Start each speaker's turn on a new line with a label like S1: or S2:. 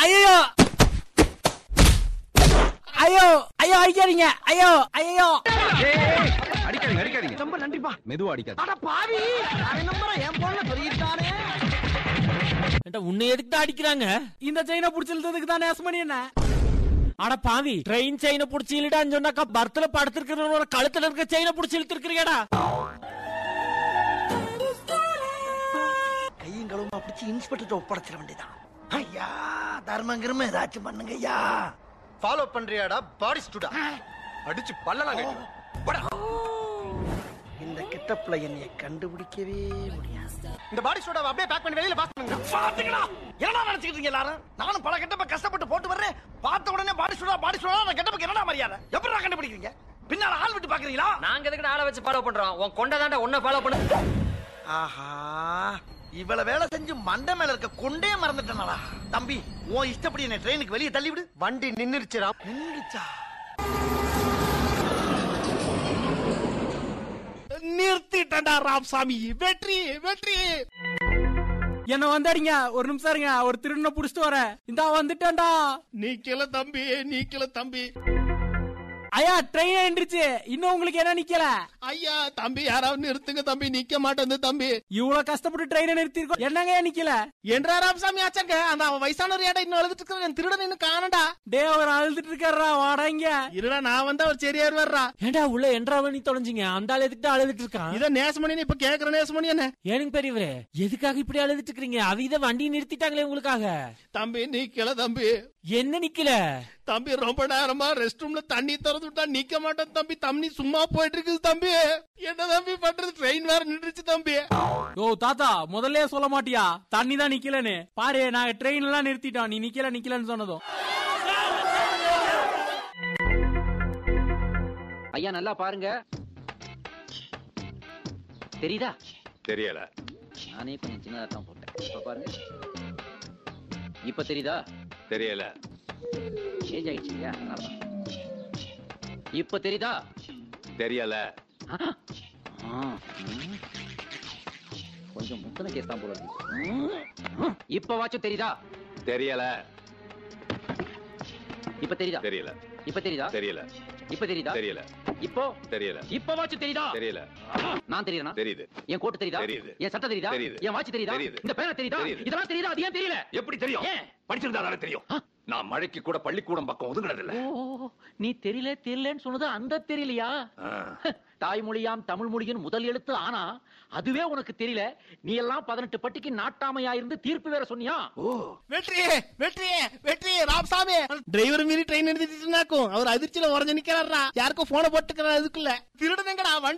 S1: ஐயோ ஐயோ ஐயோ அடிக்காதீங்க ஐயோ ஐயோ
S2: அடிக்காதீங்க அடிக்காதீங்க
S3: ரொம்ப நன்றிப்பா
S2: மெதுவா அடிக்காது
S3: அட பாவி அவன் நம்பரை என் போன்ல சொல்லிட்டானே
S1: ஏண்டா உன்னை எதுக்கு தான் அடிக்கிறாங்க இந்த செயினை புடிச்சிருந்ததுக்கு தான் நேசமணி என்ன அட பாவி ட்ரெயின் செயினை புடிச்சு இழுடான்னு சொன்னாக்கா பர்த்ல படுத்திருக்கிறவனோட கழுத்துல இருக்க செயினை புடிச்சு இழுத்துருக்கிறீங்கடா
S3: கையும் களவுமா பிடிச்சி இன்ஸ்பெக்டர் ஒப்படைச்சிட வேண்டியதான் ஐயா தர்மம் கிரும ஏதாச்சும் பண்ணுங்க ஐயா
S4: ஃபாலோ பண்றியாடா பாடி ஸ்டுடா அடிச்சு பல்லலாம் கட்டி போடா.
S3: இந்த கிட்டப்ல என்னைய கண்டுபிடிக்கவே முடியாது
S4: இந்த பாடி ஸ்டுடாவை அப்படியே பேக் பண்ணி வெளியில பாஸ் பண்ணுங்க
S3: பாத்தீங்களா என்னடா நினைச்சிட்டு இருக்கீங்க எல்லாரும் நானும் பல கெட்டப்ப கஷ்டப்பட்டு போட்டு வர்றேன் பார்த்த உடனே பாடி சுடா பாடி சுடா அந்த கெட்டப்புக்கு என்னடா மரியாதை எப்படிடா கண்டுபிடிக்கிறீங்க பின்னால ஆள் விட்டு பாக்குறீங்களா
S5: நாங்க எதுக்கு ஆளை வச்சு ஃபாலோ பண்றோம் உன் கொண்ட தாண்டா உன்ன ஃபாலோ பண்ணு
S3: ஆஹா இவ்வளவு வேலை செஞ்சு மண்டை மேல இருக்க கொண்டே மறந்துட்டேனடா தம்பி உன் இஷ்டப்படி என்ன ட்ரெயினுக்கு வெளியே தள்ளி விடு
S4: வண்டி நின்னுருச்சுடா
S3: நின்றுச்சா
S1: நிறுத்திட்டா ராம்சாமி வெற்றி வெற்றி என்ன வந்தாடிங்க ஒரு நிமிஷம் இருங்க ஒரு திருடனை புடிச்சிட்டு வரேன் இந்தா வந்துட்டேன்டா
S6: நீக்கல தம்பி நீக்கல தம்பி
S1: ஐயா ட்ரெயின் எந்திரிச்சு இன்னும் உங்களுக்கு என்ன நிக்கல
S6: ஐயா தம்பி யாராவது நிறுத்துங்க தம்பி நிக்க மாட்டேன் தம்பி
S1: இவ்வளவு கஷ்டப்பட்டு ட்ரெயினை நிறுத்திருக்கோம் என்னங்க ஏன் நிக்கல
S6: என்றா ராமசாமி ஆச்சாங்க அந்த அவன் வயசானவர் ஏடா இன்னும் அழுதுட்டு இருக்கிற திருடன் இன்னும் காணடா
S1: டே அவர் அழுதுட்டு இருக்காரா வாடாங்க
S6: இருடா நான் வந்தா அவர் சரியா வருவாரா
S1: ஏண்டா உள்ள என்றா நீ தொலைஞ்சிங்க அந்த ஆள் எதுக்கு அழுதுட்டு இருக்கான்
S6: இத நேசமணி இப்ப கேக்குற நேசமணி என்ன
S1: ஏனுங்க பெரியவரே எதுக்காக இப்படி அழுதுட்டு இருக்கீங்க அவ இத வண்டி நிறுத்திட்டாங்களே உங்களுக்காக
S6: தம்பி நீக்கல தம்பி
S1: என்ன நிக்கல
S6: தம்பி ரொம்ப நேரமா ரெஸ்ட் ரூம்ல தண்ணி திறந்து விட்டா நிக்க மாட்டேன் தம்பி தண்ணி சும்மா போயிட்டு இருக்குது தம்பி என்ன தம்பி பண்றது ட்ரெயின் வேற நின்றுச்சு தம்பி
S1: யோ தாத்தா முதல்ல சொல்ல மாட்டியா தண்ணி தான் நிக்கலன்னு பாரு நாங்க ட்ரெயின் எல்லாம் நிறுத்திட்டோம் நீ நிக்கல நிக்கலன்னு சொன்னதும்
S5: ஐயா நல்லா பாருங்க தெரியுதா
S2: தெரியல
S5: நானே கொஞ்சம் சின்னதா தான் போட்டேன் இப்ப பாருங்க இப்ப தெரியுதா
S2: தெரியல
S5: சேஞ்ச் ஆயிடுச்சு இல்லையா அதனாலதான். இப்ப தெரியுதா
S2: தெரியல
S5: ஆ, ம். கொஞ்சம் முத்தன கேஸ் தான் போல இருக்கு ம். இப்ப வாச்சும் தெரியுதா
S2: தெரியல
S5: இப்ப தெரியுதா
S2: தெரியல
S5: இப்ப தெரியுதா
S2: தெரியல
S5: இப்ப தெரியுதா
S2: தெரியல
S5: இப்போ
S2: தெரியல
S5: இப்ப வாச்சும் தெரியுதா
S2: தெரியல
S5: நான் தெரியுறேனா
S2: தெரியுது
S5: என் கோட்டு தெரியுதா
S2: தெரியுது.
S5: என் சட்டை தெரியுதா
S2: தெரியுது.
S5: என் வாட்ச் தெரியுதா
S2: தெரியுது.
S5: இந்த பேனா தெரியுதா
S2: தெரியுது.
S5: இதெல்லாம் தெரியுதா அது ஏன் தெரியல
S2: எப்படி தெரியும்
S5: ஏன்?
S2: படிச்சிருந்தா தானே தெரியும்
S5: ஆ.
S2: நான் மழைக்கு கூட பள்ளிக்கூடம் பக்கம் ஒதுங்கினது இல்ல
S5: ஓ நீ தெரியல தெரியலன்னு சொன்னது அந்த தெரியலையா தாய்மொழியாம் தமிழ் மொழியின் முதல் எழுத்து ஆனா அதுவே உனக்கு தெரியல நீ எல்லாம் பதினெட்டு பட்டிக்கு நாட்டாமையா இருந்து தீர்ப்பு வேற சொன்னியா
S6: வெற்றி வெற்றி வெற்றி ராமசாமி டிரைவர் மீறி ட்ரெயின் நிறுத்திட்டுனாக்கும் அவர் அதிர்ச்சியில உறைஞ்சு நிக்கிறாரா யாருக்கும் போன போட்டுக்கிறார் அதுக்குள்ள திருடன் எங்கடா வண்டி